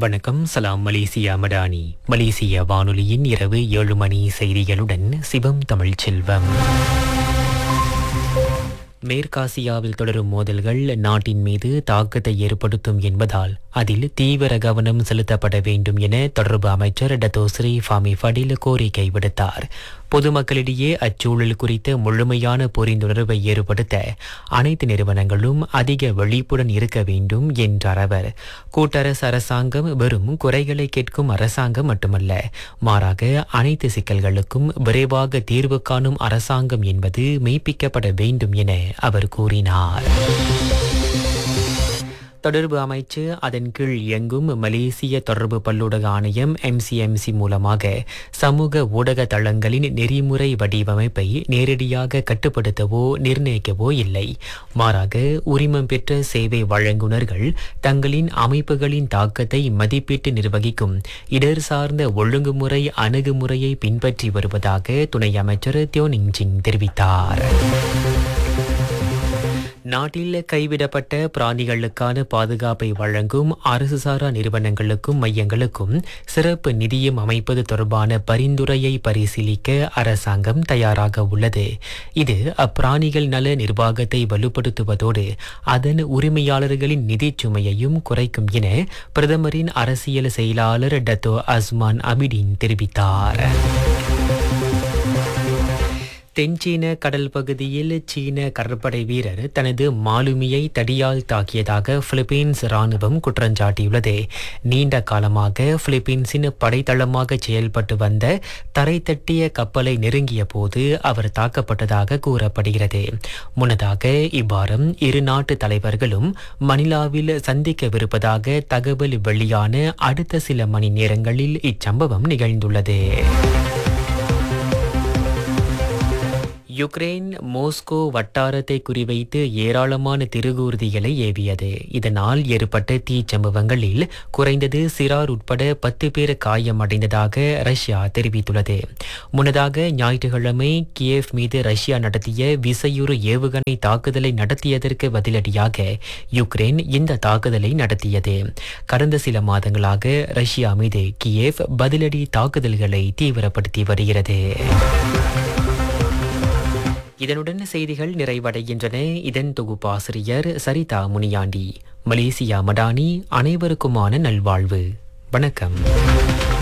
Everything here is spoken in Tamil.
வணக்கம் சலாம் மலேசியா மடானி மலேசிய வானொலியின் இரவு ஏழு மணி செய்திகளுடன் சிவம் தமிழ் செல்வம் மேற்காசியாவில் தொடரும் மோதல்கள் நாட்டின் மீது தாக்கத்தை ஏற்படுத்தும் என்பதால் அதில் தீவிர கவனம் செலுத்தப்பட வேண்டும் என தொடர்பு அமைச்சர் டத்தோஸ்ரீ ஃபாமி ஃபடில் கோரிக்கை விடுத்தார் பொதுமக்களிடையே அச்சூழல் குறித்த முழுமையான புரிந்துணர்வை ஏற்படுத்த அனைத்து நிறுவனங்களும் அதிக விழிப்புடன் இருக்க வேண்டும் என்றார் அவர் கூட்டரசு அரசாங்கம் வெறும் குறைகளை கேட்கும் அரசாங்கம் மட்டுமல்ல மாறாக அனைத்து சிக்கல்களுக்கும் விரைவாக தீர்வு காணும் அரசாங்கம் என்பது மெய்ப்பிக்கப்பட வேண்டும் என அவர் கூறினார் தொடர்பு அமைச்சு அதன் கீழ் இயங்கும் மலேசிய தொடர்பு பல்லூடக ஆணையம் எம்சிஎம்சி மூலமாக சமூக ஊடக தளங்களின் நெறிமுறை வடிவமைப்பை நேரடியாக கட்டுப்படுத்தவோ நிர்ணயிக்கவோ இல்லை மாறாக உரிமம் பெற்ற சேவை வழங்குனர்கள் தங்களின் அமைப்புகளின் தாக்கத்தை மதிப்பீட்டு நிர்வகிக்கும் இடர் சார்ந்த ஒழுங்குமுறை அணுகுமுறையை பின்பற்றி வருவதாக துணை அமைச்சர் தியோனிங் சிங் தெரிவித்தார் நாட்டில் கைவிடப்பட்ட பிராணிகளுக்கான பாதுகாப்பை வழங்கும் அரசு சாரா நிறுவனங்களுக்கும் மையங்களுக்கும் சிறப்பு நிதியம் அமைப்பது தொடர்பான பரிந்துரையை பரிசீலிக்க அரசாங்கம் தயாராக உள்ளது இது அப்பிராணிகள் நல நிர்வாகத்தை வலுப்படுத்துவதோடு அதன் உரிமையாளர்களின் நிதிச் சுமையையும் குறைக்கும் என பிரதமரின் அரசியல் செயலாளர் டத்தோ அஸ்மான் அமிடின் தெரிவித்தார் தென்சீன கடல் பகுதியில் சீன கடற்படை வீரர் தனது மாலுமியை தடியால் தாக்கியதாக பிலிப்பீன்ஸ் ராணுவம் குற்றஞ்சாட்டியுள்ளது நீண்ட காலமாக பிலிப்பீன்ஸின் படைத்தளமாக செயல்பட்டு வந்த தரை தட்டிய கப்பலை நெருங்கிய போது அவர் தாக்கப்பட்டதாக கூறப்படுகிறது முன்னதாக இவ்வாரம் இரு நாட்டு தலைவர்களும் மணிலாவில் சந்திக்கவிருப்பதாக தகவல் வெளியான அடுத்த சில மணி நேரங்களில் இச்சம்பவம் நிகழ்ந்துள்ளது யுக்ரைன் மோஸ்கோ வட்டாரத்தை குறிவைத்து ஏராளமான திருகூர்திகளை ஏவியது இதனால் ஏற்பட்ட தீச்சம்பவங்களில் குறைந்தது சிறார் உட்பட பத்து பேர் காயமடைந்ததாக ரஷ்யா தெரிவித்துள்ளது முன்னதாக ஞாயிற்றுக்கிழமை கியேவ் மீது ரஷ்யா நடத்திய விசையுறு ஏவுகணை தாக்குதலை நடத்தியதற்கு பதிலடியாக யுக்ரைன் இந்த தாக்குதலை நடத்தியது கடந்த சில மாதங்களாக ரஷ்யா மீது கியேவ் பதிலடி தாக்குதல்களை தீவிரப்படுத்தி வருகிறது இதனுடன் செய்திகள் நிறைவடைகின்றன இதன் தொகுப்பாசிரியர் சரிதா முனியாண்டி மலேசியா மடானி அனைவருக்குமான நல்வாழ்வு வணக்கம்